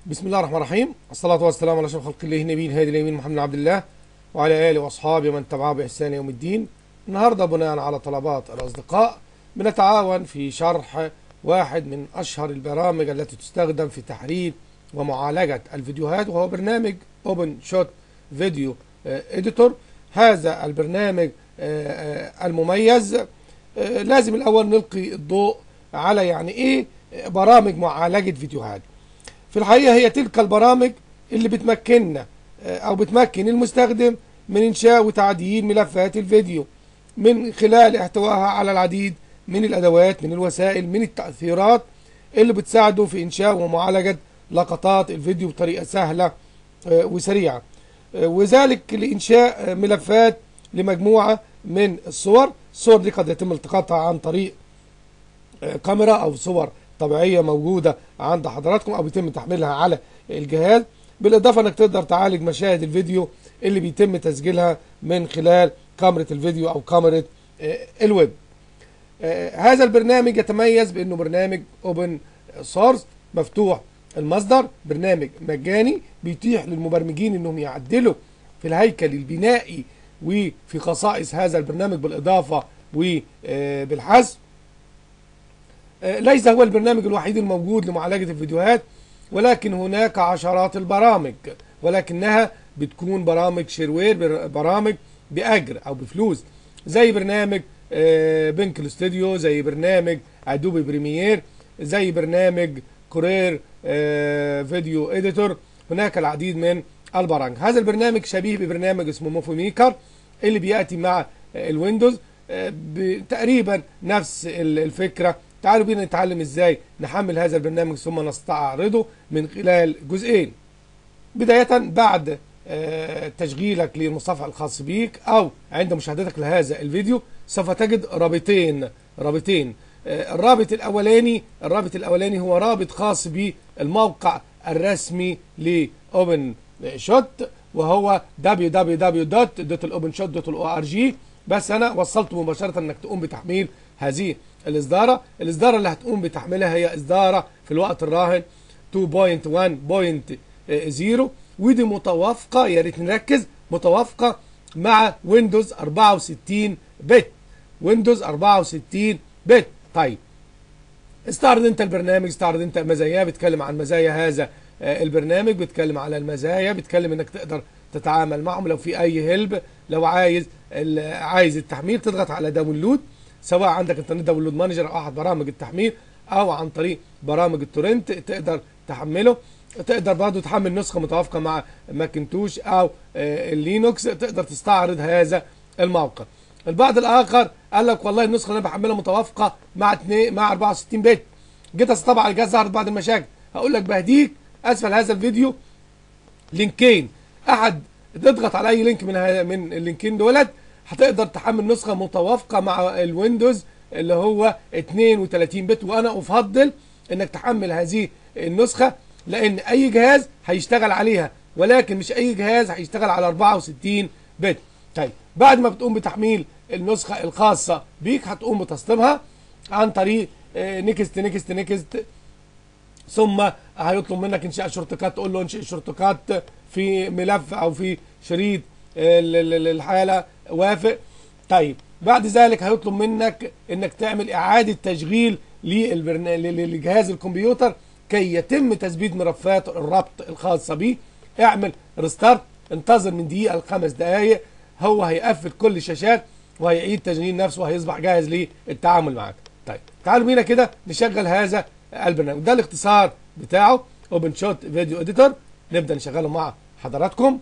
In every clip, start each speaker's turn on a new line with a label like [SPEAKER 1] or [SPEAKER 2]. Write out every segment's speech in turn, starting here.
[SPEAKER 1] بسم الله الرحمن الرحيم الصلاة والسلام على أشرف خلق الله نبي الهادي الأمين محمد بن عبد الله وعلى آله وأصحابه ومن تبعه بإحسان يوم الدين النهاردة بناء على طلبات الأصدقاء بنتعاون في شرح واحد من أشهر البرامج التي تستخدم في تحرير ومعالجة الفيديوهات وهو برنامج اوبن شوت فيديو اديتور هذا البرنامج آه، آه، المميز آه، لازم الأول نلقي الضوء على يعني إيه برامج معالجة فيديوهات في الحقيقة هي تلك البرامج اللي بتمكننا آه، أو بتمكن المستخدم من إنشاء وتعديل ملفات الفيديو من خلال احتوائها على العديد من الأدوات من الوسائل من التأثيرات اللي بتساعده في إنشاء ومعالجة لقطات الفيديو بطريقة سهلة آه، وسريعة آه، وذلك لإنشاء آه، ملفات لمجموعة من الصور الصور دي قد يتم التقاطها عن طريق آه، كاميرا أو صور طبيعية موجودة عند حضراتكم أو بيتم تحميلها على الجهاز بالإضافة أنك تقدر تعالج مشاهد الفيديو اللي بيتم تسجيلها من خلال كاميرا الفيديو أو كاميرا آه، الويب آه، هذا البرنامج يتميز بأنه برنامج اوبن سورس مفتوح المصدر برنامج مجاني بيتيح للمبرمجين انهم يعدلوا في الهيكل البنائي وفي خصائص هذا البرنامج بالإضافة وبالحذف آه، ليس هو البرنامج الوحيد الموجود لمعالجة الفيديوهات ولكن هناك عشرات البرامج ولكنها بتكون برامج شيروير بر- برامج بأجر أو بفلوس زي برنامج آه، بنك الاستوديو زي برنامج ادوبي بريمير زي برنامج كورير آه، فيديو اديتور هناك العديد من البرامج هذا البرنامج شبيه ببرنامج اسمه موفي ميكر اللي بياتي مع آه، الويندوز آه، ب- تقريبا نفس ال- الفكره تعالوا بينا نتعلم ازاي نحمل هذا البرنامج ثم نستعرضه من خلال جزئين بداية بعد آه، تشغيلك للمصفح الخاص بيك أو عند مشاهدتك لهذا الفيديو سوف تجد رابطين رابطين آه، الرابط الأولاني الرابط الأولاني هو رابط خاص بالموقع الرسمي لأوبن شوت وهو www.openshot.org بس أنا وصلت مباشرة أنك تقوم بتحميل هذه الإصدارة الإصدارة اللي هتقوم بتحميلها هي إصدارة في الوقت الراهن 2.1.0 ودي متوافقة يا ريت نركز متوافقة مع ويندوز 64 بت ويندوز 64 بت طيب استعرض انت البرنامج استعرض انت مزاياه بيتكلم عن مزايا هذا آه، البرنامج بيتكلم على المزايا بيتكلم انك تقدر تتعامل معهم لو في اي هلب لو عايز ال- عايز التحميل تضغط على داونلود سواء عندك انترنت داونلود مانجر او احد برامج التحميل او عن طريق برامج التورنت تقدر تحمله تقدر برضه تحمل نسخه متوافقه مع ماكنتوش او آه، اللينوكس تقدر تستعرض هذا الموقع البعض الاخر قال لك والله النسخه اللي انا بحملها متوافقه مع 2 مع 64 بت جيت اسطب على الجهاز ظهرت بعض المشاكل هقول لك بهديك اسفل هذا الفيديو لينكين احد تضغط على اي لينك من ه- من اللينكين دولت هتقدر تحمل نسخه متوافقه مع الويندوز اللي هو 32 بت وانا افضل انك تحمل هذه النسخه لان اي جهاز هيشتغل عليها ولكن مش اي جهاز هيشتغل على 64 بت طيب بعد ما بتقوم بتحميل النسخه الخاصه بيك هتقوم بتسطيبها عن طريق نيكست نيكست نيكست ثم هيطلب منك انشاء شورتكات تقول له انشئ شورتكات في ملف او في شريط ال- ال- ال- الحاله وافق طيب بعد ذلك هيطلب منك انك تعمل اعاده تشغيل للبرنا- ل- لجهاز الكمبيوتر كي يتم تثبيت ملفات الربط الخاصه بيه اعمل ريستارت انتظر من دقيقه لخمس دقائق هو هيقفل كل الشاشات وهيعيد تشغيل نفسه وهيصبح جاهز للتعامل معاك طيب تعالوا بينا كده نشغل هذا البرنامج ده الاختصار بتاعه اوبن شوت فيديو اديتور نبدا نشغله مع حضراتكم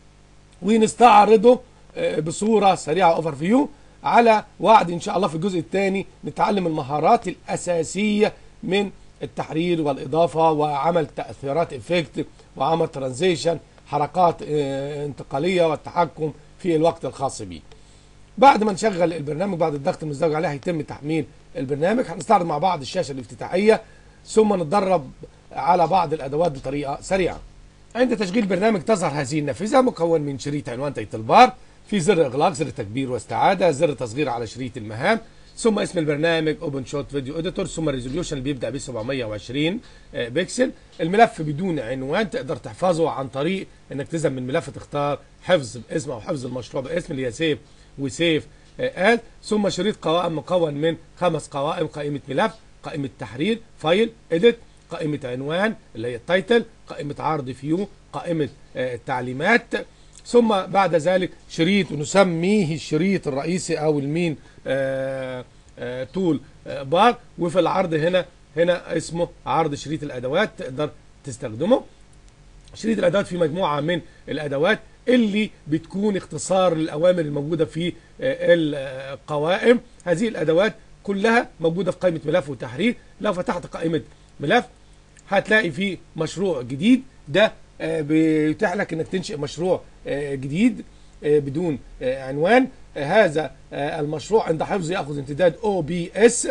[SPEAKER 1] ونستعرضه آه، بصوره سريعه اوفر فيو على وعد ان شاء الله في الجزء الثاني نتعلم المهارات الاساسيه من التحرير والاضافه وعمل تاثيرات افكت وعمل ترانزيشن حركات آه، انتقاليه والتحكم في الوقت الخاص بيه بعد ما نشغل البرنامج بعد الضغط المزدوج عليه هيتم تحميل البرنامج هنستعرض مع بعض الشاشه الافتتاحيه ثم نتدرب على بعض الادوات بطريقه سريعه عند تشغيل البرنامج تظهر هذه النافذه مكون من شريط عنوان تايتل بار في زر اغلاق زر تكبير واستعاده زر تصغير على شريط المهام ثم اسم البرنامج اوبن شوت فيديو اديتور ثم الريزوليوشن اللي بيبدا ب 720 آه، بكسل الملف بدون عنوان تقدر تحفظه عن طريق انك تذهب من ملف تختار حفظ باسم او حفظ المشروع باسم اللي هي سيف وسيف اد ثم شريط قوائم مكون من خمس قوائم قائمه ملف قائمه تحرير فايل اديت قائمه عنوان اللي هي التايتل قائمه عرض فيو قائمه آه، التعليمات ثم بعد ذلك شريط نسميه الشريط الرئيسي او المين آه، آه، تول آه، بار وفي العرض هنا هنا اسمه عرض شريط الادوات تقدر تستخدمه شريط الادوات في مجموعه من الادوات اللي بتكون اختصار للاوامر الموجوده في آه، القوائم هذه الادوات كلها موجوده في قائمه ملف وتحرير لو فتحت قائمه ملف هتلاقي فيه مشروع جديد ده آه، بيتيح لك انك تنشئ مشروع آه، جديد آه، بدون آه، عنوان آه، هذا آه، المشروع عند حفظه ياخذ امتداد او بي اس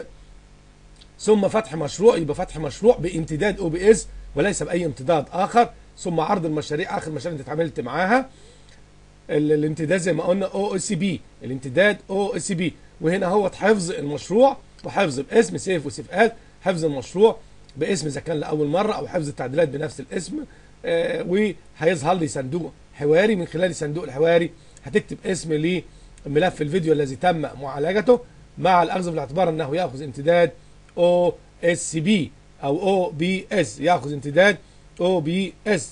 [SPEAKER 1] ثم فتح مشروع يبقى فتح مشروع بامتداد او بي اس وليس باي امتداد اخر ثم عرض المشاريع اخر مشاريع انت اتعاملت معاها ال- الامتداد زي ما قلنا او اس بي الامتداد او اس بي وهنا هو حفظ المشروع وحفظ باسم سيف وسيف اد حفظ المشروع باسم اذا كان لاول مره او حفظ التعديلات بنفس الاسم آه وهيظهر لي صندوق حواري من خلال الصندوق الحواري هتكتب اسم لملف الفيديو الذي تم معالجته مع الاخذ في الاعتبار انه ياخذ امتداد او اس بي او او بي اس ياخذ امتداد او بي اس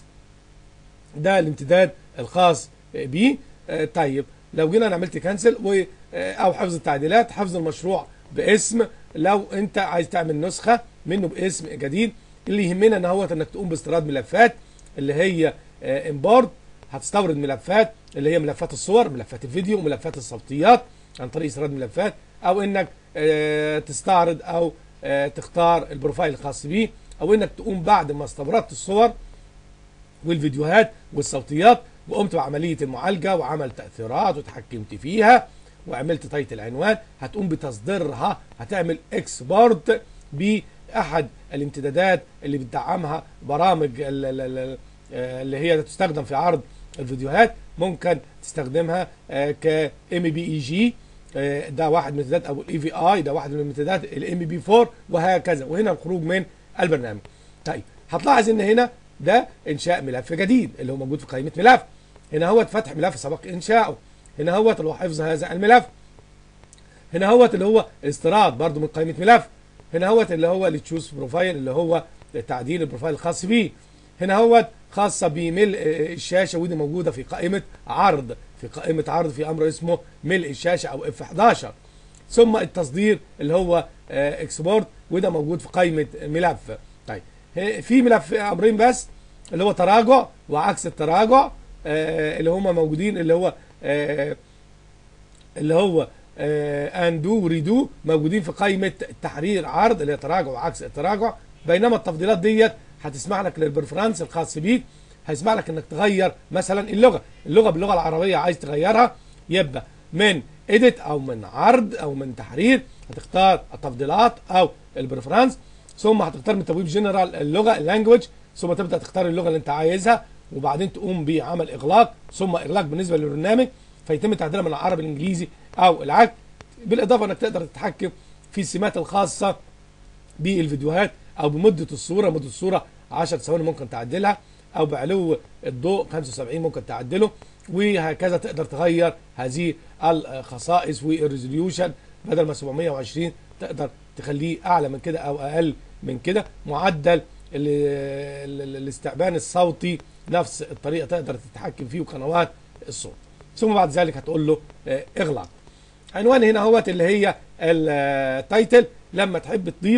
[SPEAKER 1] ده الامتداد الخاص بيه آه، طيب لو جينا أنا عملت كانسل و آه، او حفظ التعديلات حفظ المشروع باسم لو انت عايز تعمل نسخه منه باسم جديد اللي يهمنا ان هو انك تقوم باستيراد ملفات اللي هي امبورد هتستورد ملفات اللي هي ملفات الصور ملفات الفيديو ملفات الصوتيات عن طريق استيراد ملفات او انك آه، تستعرض او آه، تختار البروفايل الخاص بيه او انك تقوم بعد ما استوردت الصور والفيديوهات والصوتيات وقمت بعمليه المعالجه وعمل تاثيرات وتحكمت فيها وعملت تايتل عنوان هتقوم بتصديرها هتعمل اكسبورت باحد الامتدادات اللي بتدعمها برامج ال- ال- ال- آه، اللي هي تستخدم في عرض الفيديوهات ممكن تستخدمها ك ام بي اي جي ده واحد من الامتدادات او الاي في اي ده واحد من الامتدادات الام بي 4 وهكذا وهنا الخروج من البرنامج طيب هتلاحظ ان هنا ده انشاء ملف جديد اللي هو موجود في قائمه ملف هنا هو فتح ملف سبق انشاؤه هنا هو اللي هو حفظ هذا الملف هنا هو اللي هو استيراد برضو من قائمه ملف هنا هو اللي هو اللي تشوز بروفايل اللي هو تعديل البروفايل الخاص بيه هنا هو خاصه بملء الشاشه ودي موجوده في قائمه عرض في قائمه عرض في امر اسمه ملء الشاشه او اف 11 ثم التصدير اللي هو اكسبورت وده موجود في قائمه ملف طيب ه- في ملف امرين بس اللي هو تراجع وعكس التراجع آه، اللي هم موجودين اللي هو آه، اللي هو اندو وريدو موجودين في قائمه تحرير عرض اللي هي تراجع وعكس التراجع بينما التفضيلات ديت هتسمح لك للبرفرانس الخاص بيك هيسمح لك انك تغير مثلا اللغه اللغه باللغه العربيه عايز تغيرها يبقى من اديت او من عرض او من تحرير هتختار التفضيلات او البرفرانس ثم هتختار من تبويب جنرال اللغه اللانجوج ثم تبدا تختار اللغه اللي انت عايزها وبعدين تقوم بعمل اغلاق ثم اغلاق بالنسبه للبرنامج فيتم تعديلها من العربي الانجليزي او العكس بالاضافه انك تقدر تتحكم في السمات الخاصه بالفيديوهات او بمده الصوره مده الصوره 10 ثواني ممكن تعدلها او بعلو الضوء 75 ممكن تعدله وهكذا تقدر تغير هذه الخصائص والريزوليوشن بدل ما 720 تقدر تخليه اعلى من كده او اقل من كده معدل ال- ال- الاستعبان الصوتي نفس الطريقه تقدر تتحكم فيه وقنوات الصوت ثم بعد ذلك هتقول له آه، اغلق عنوان هنا هوت اللي هي التايتل لما تحب تضيف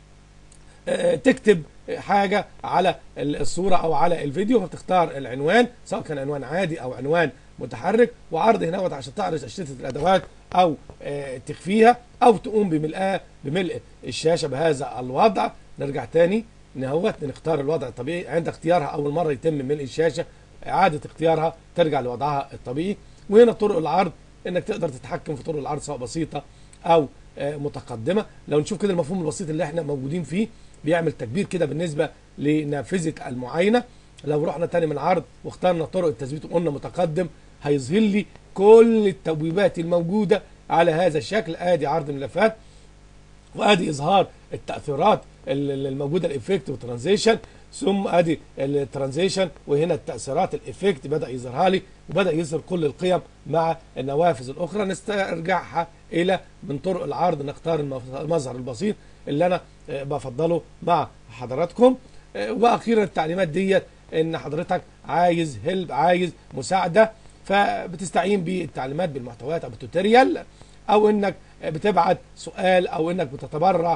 [SPEAKER 1] آه، تكتب حاجه على الصوره او على الفيديو فتختار العنوان سواء كان عنوان عادي او عنوان متحرك وعرض هنا هوت عشان تعرض اشرطه الادوات او آه، تخفيها او تقوم بملئها بملء الشاشه بهذا الوضع نرجع تاني نهوت نختار الوضع الطبيعي عند اختيارها اول مره يتم ملء الشاشه اعاده اختيارها ترجع لوضعها الطبيعي وهنا طرق العرض انك تقدر تتحكم في طرق العرض سواء بسيطه او آه، متقدمه لو نشوف كده المفهوم البسيط اللي احنا موجودين فيه بيعمل تكبير كده بالنسبه لنافذه المعاينه لو رحنا تاني من العرض واخترنا طرق التثبيت وقلنا متقدم هيظهر لي كل التبويبات الموجوده على هذا الشكل ادي عرض ملفات وادي اظهار التاثيرات ال- ال- الموجوده الافكت والترانزيشن ثم ادي الترانزيشن وهنا التاثيرات الافكت بدا يظهرها لي وبدا يظهر كل القيم مع النوافذ الاخرى نسترجعها الى من طرق العرض نختار المف- المظهر البسيط اللي انا آه، بفضله مع حضراتكم آه، واخيرا التعليمات ديت ان حضرتك عايز هيلب عايز مساعده فبتستعين بالتعليمات بالمحتويات او بالتوتوريال او انك بتبعت سؤال او انك بتتبرع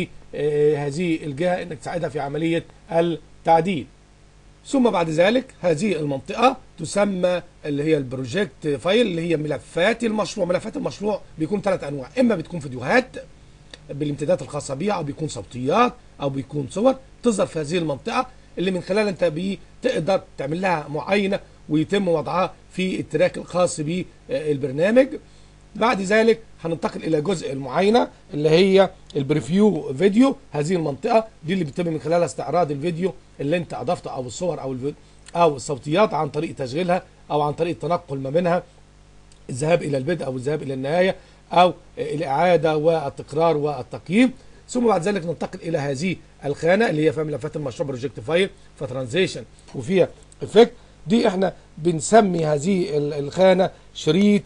[SPEAKER 1] لهذه الجهه انك تساعدها في عمليه التعديل. ثم بعد ذلك هذه المنطقه تسمى اللي هي البروجكت فايل اللي هي ملفات المشروع، ملفات المشروع بيكون ثلاث انواع، اما بتكون فيديوهات بالامتدادات الخاصه بيها او بيكون صوتيات او بيكون صور تظهر في هذه المنطقه اللي من خلالها انت بتقدر تعمل لها معاينه ويتم وضعها في التراك الخاص بالبرنامج بعد ذلك هننتقل الى جزء المعاينه اللي هي البريفيو فيديو هذه المنطقه دي اللي بيتم من خلالها استعراض الفيديو اللي انت اضفته او الصور او الفيديو او الصوتيات عن طريق تشغيلها او عن طريق التنقل ما بينها الذهاب الى البدء او الذهاب الى النهايه او الاعاده والتكرار والتقييم ثم بعد ذلك ننتقل الى هذه الخانه اللي هي فيها ملفات المشروع بروجكت فايل فترانزيشن وفيها افكت دي احنا بنسمي هذه ال- الخانه شريط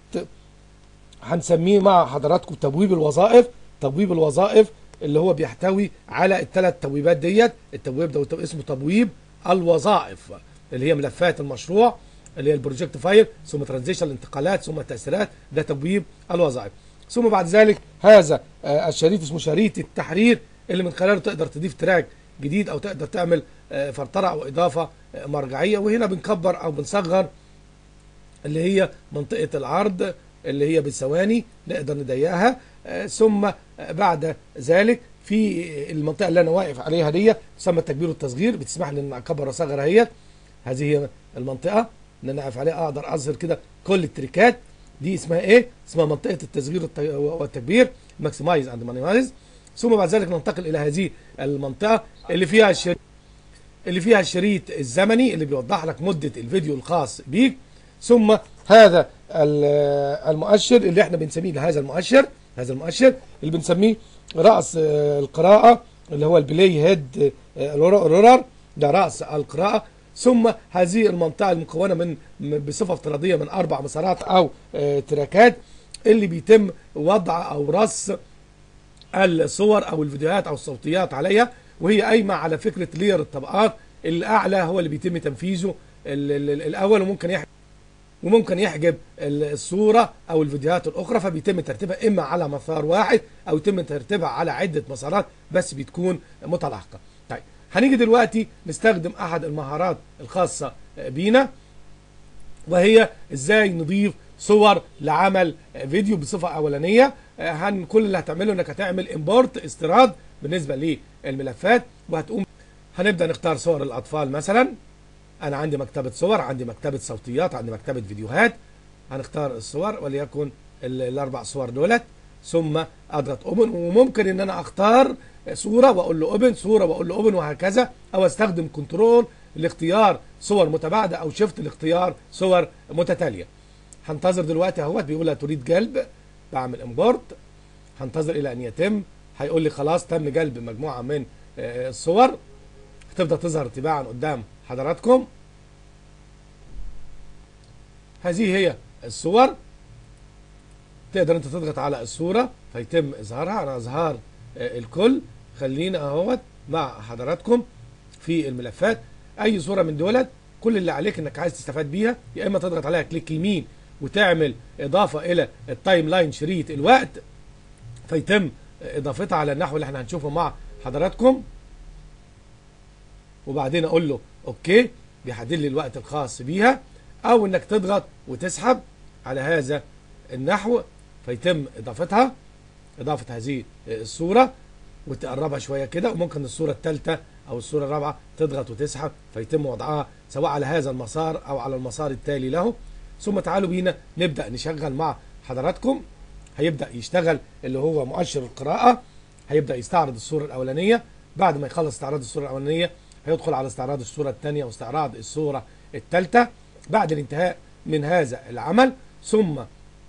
[SPEAKER 1] هنسميه مع حضراتكم تبويب الوظائف تبويب الوظائف اللي هو بيحتوي على الثلاث تبويبات ديت التبويب ده اسمه تبويب الوظائف اللي هي ملفات المشروع اللي هي البروجكت فايل ثم ترانزيشن الانتقالات ثم التاثيرات ده تبويب الوظائف ثم بعد ذلك هذا آه، الشريط اسمه شريط التحرير اللي من خلاله تقدر تضيف تراك جديد او تقدر تعمل آه، فرطره او اضافه آه، مرجعيه وهنا بنكبر او بنصغر اللي هي منطقة العرض اللي هي بالثواني نقدر نضيقها آه، ثم آه، بعد ذلك في المنطقة اللي أنا واقف عليها دي تسمى التكبير والتصغير بتسمح لي إن أكبر وأصغر اهيت هذه هي المنطقة إن أنا أقف عليها أقدر أظهر كده كل التريكات دي اسمها إيه؟ اسمها منطقة التصغير والت- والتكبير ماكسمايز أند مانيمايز ثم بعد ذلك ننتقل إلى هذه المنطقة اللي فيها الشريط اللي فيها الشريط الزمني اللي بيوضح لك مدة الفيديو الخاص بيك ثم هذا ال- المؤشر اللي احنا بنسميه هذا المؤشر هذا المؤشر اللي بنسميه رأس آه، القراءة اللي هو البلاي هيد آه، رولر ده رأس القراءة ثم هذه المنطقة المكونة من من- بصفة افتراضية من أربع مسارات أو آه، تراكات اللي بيتم وضع أو رص الصور او الفيديوهات او الصوتيات عليها وهي قايمه على فكره لير الطبقات الاعلى هو اللي بيتم تنفيذه ال- ال- ال- الاول وممكن يحجب وممكن يحجب ال- الصوره او الفيديوهات الاخرى فبيتم ترتيبها اما على مسار واحد او يتم ترتيبها على عده مسارات بس بتكون متلاحقه. طيب هنيجي دلوقتي نستخدم احد المهارات الخاصه بينا وهي ازاي نضيف صور لعمل فيديو بصفه اولانيه آه، هن كل اللي هتعمله انك هتعمل امبورت استيراد بالنسبه للملفات وهتقوم هنبدا نختار صور الاطفال مثلا انا عندي مكتبه صور عندي مكتبه صوتيات عندي مكتبه فيديوهات هنختار الصور وليكن ال- الاربع صور دولت ثم اضغط اوبن وممكن ان انا اختار صوره واقول له اوبن صوره واقول له اوبن وهكذا او استخدم كنترول لاختيار صور متباعده او شيفت لاختيار صور متتاليه هنتظر دلوقتي اهوت بيقول لها تريد جلب بعمل امبورت هنتظر الى ان يتم هيقول لي خلاص تم جلب مجموعه من آه، الصور هتبدا تظهر تباعا قدام حضراتكم هذه هي الصور تقدر انت تضغط على الصوره فيتم اظهارها على اظهار آه، الكل خلينا اهوت مع حضراتكم في الملفات اي صوره من دولت كل اللي عليك انك عايز تستفاد بيها يا اما تضغط عليها كليك يمين وتعمل اضافه الى التايم لاين شريط الوقت فيتم اضافتها على النحو اللي احنا هنشوفه مع حضراتكم وبعدين اقول له اوكي بيحدد لي الوقت الخاص بيها او انك تضغط وتسحب على هذا النحو فيتم اضافتها اضافه هذه الصوره وتقربها شويه كده وممكن الصوره الثالثه او الصوره الرابعه تضغط وتسحب فيتم وضعها سواء على هذا المسار او على المسار التالي له ثم تعالوا بينا نبدا نشغل مع حضراتكم هيبدا يشتغل اللي هو مؤشر القراءه هيبدا يستعرض الصوره الاولانيه بعد ما يخلص استعراض الصوره الاولانيه هيدخل على استعراض الصوره الثانيه واستعراض الصوره الثالثه بعد الانتهاء من هذا العمل ثم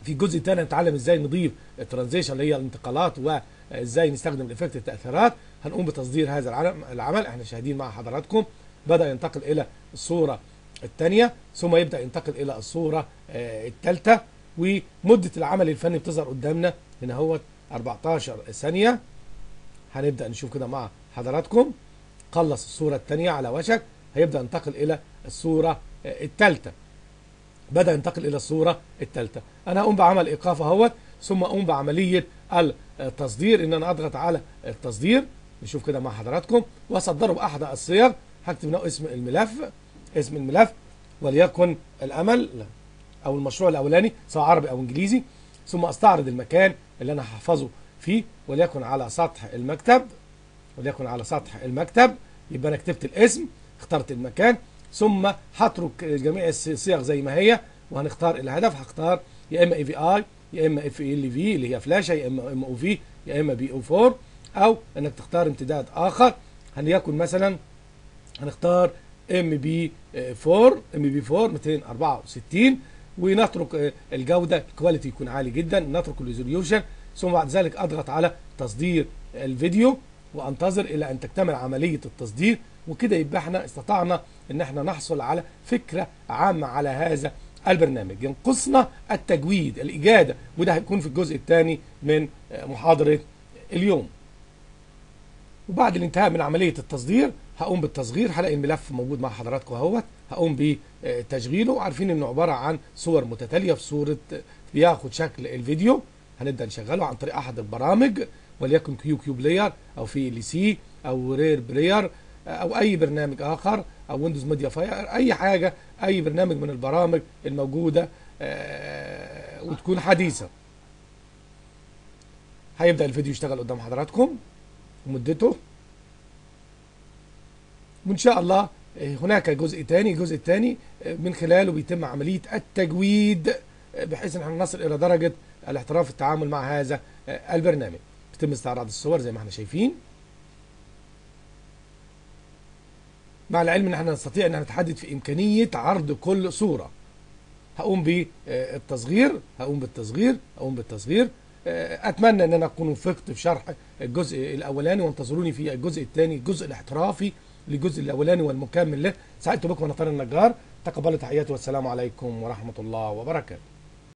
[SPEAKER 1] في الجزء الثاني هنتعلم ازاي نضيف الترانزيشن اللي هي الانتقالات وازاي نستخدم الافكت التاثيرات هنقوم بتصدير هذا العلم العمل احنا شاهدين مع حضراتكم بدا ينتقل الى الصوره الثانيه ثم يبدا ينتقل الى الصوره الثالثه ومده العمل الفني بتظهر قدامنا هنا هو 14 ثانيه هنبدا نشوف كده مع حضراتكم خلص الصوره الثانيه على وشك هيبدا ينتقل الى الصوره الثالثه بدا ينتقل الى الصوره الثالثه انا هقوم بعمل ايقاف اهوت ثم اقوم بعمليه التصدير ان انا اضغط على التصدير نشوف كده مع حضراتكم واصدره باحد الصيغ هكتب له اسم الملف اسم الملف وليكن الامل او المشروع الاولاني سواء عربي او انجليزي ثم استعرض المكان اللي انا هحفظه فيه وليكن على سطح المكتب وليكن على سطح المكتب يبقى انا كتبت الاسم اخترت المكان ثم هترك جميع الصيغ زي ما هي وهنختار الهدف هختار يا اما اي في اي يا اما اف ال في اللي هي فلاشه يا اما ام او في يا اما بي او 4 او انك تختار امتداد اخر هليكن مثلا هنختار ام بي 4 ام بي 4 264 ونترك الجوده الكواليتي يكون عالي جدا نترك الريزوليوشن ثم بعد ذلك اضغط على تصدير الفيديو وانتظر الى ان تكتمل عمليه التصدير وكده يبقى احنا استطعنا ان احنا نحصل على فكره عامه على هذا البرنامج ينقصنا التجويد الاجاده وده هيكون في الجزء الثاني من محاضره اليوم وبعد الانتهاء من عمليه التصدير هقوم بالتصغير هلاقي الملف موجود مع حضراتكم اهوت هقوم بتشغيله عارفين انه عباره عن صور متتاليه في صوره بياخد شكل الفيديو هنبدا نشغله عن طريق احد البرامج وليكن كيو كيو بلاير او في ال سي او رير بلاير او اي برنامج اخر او ويندوز ميديا فاير اي حاجه اي برنامج من البرامج الموجوده وتكون حديثه هيبدا الفيديو يشتغل قدام حضراتكم ومدته وان شاء الله هناك جزء ثاني الجزء الثاني من خلاله بيتم عمليه التجويد بحيث ان احنا نصل الى درجه الاحتراف في التعامل مع هذا البرنامج بيتم استعراض الصور زي ما احنا شايفين مع العلم ان احنا نستطيع ان نتحدد في امكانيه عرض كل صوره هقوم بالتصغير هقوم بالتصغير هقوم بالتصغير اتمنى ان انا اكون وفقت في شرح الجزء الاولاني وانتظروني في الجزء الثاني الجزء الاحترافي للجزء الاولاني والمكمل له سعدت بكم نطار النجار تقبلوا تحياتي والسلام عليكم ورحمه الله وبركاته